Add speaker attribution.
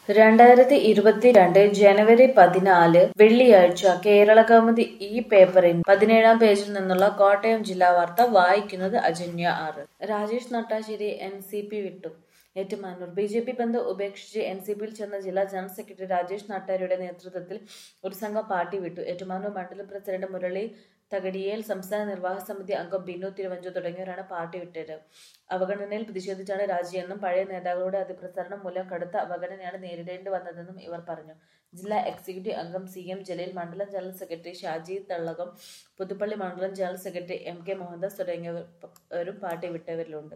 Speaker 1: രണ്ടായിരത്തി ഇരുപത്തിരണ്ട് ജനുവരി പതിനാല് വെള്ളിയാഴ്ച കേരളകൗമുദി ഈ പേപ്പറിൻ പതിനേഴാം പേജിൽ നിന്നുള്ള കോട്ടയം ജില്ലാ വാർത്ത വായിക്കുന്നത് Ajanya R Rajesh Nattassery N C P വിട്ടു ഏറ്റുമാനൂർ ബി ജെ പി ബന്ധം ഉപേക്ഷിച്ച് എൻ സി പിയിൽ ചെന്ന ജില്ലാ ജനറൽ സെക്രട്ടറി രാജേഷ് നാട്ടാരുടെ നേതൃത്വത്തിൽ ഒരു സംഘം പാർട്ടി വിട്ടു ഏറ്റുമാനൂർ മണ്ഡലം പ്രസിഡന്റ് മുരളി തകടിയേൽ സംസ്ഥാന നിർവാഹക സമിതി അംഗം ബിനു തിരുവഞ്ചൂർ തുടങ്ങിയവരാണ് പാർട്ടി വിട്ടത് അവഗണനയിൽ പ്രതിഷേധിച്ചാണ് രാജിയെന്നും പഴയ നേതാക്കളുടെ അതിപ്രസരണം മൂലം കടുത്ത അവഗണനയാണ് നേരിടേണ്ടി വന്നതെന്നും ഇവർ പറഞ്ഞു ജില്ലാ എക്സിക്യൂട്ടീവ് അംഗം സി എം ജലീൽ മണ്ഡലം ജനറൽ സെക്രട്ടറി ഷാജി തള്ളകം പുതുപ്പള്ളി മണ്ഡലം general secretary M K Mohandas തുടങ്ങിയവരും പാർട്ടി വിട്ടവരിലുണ്ട്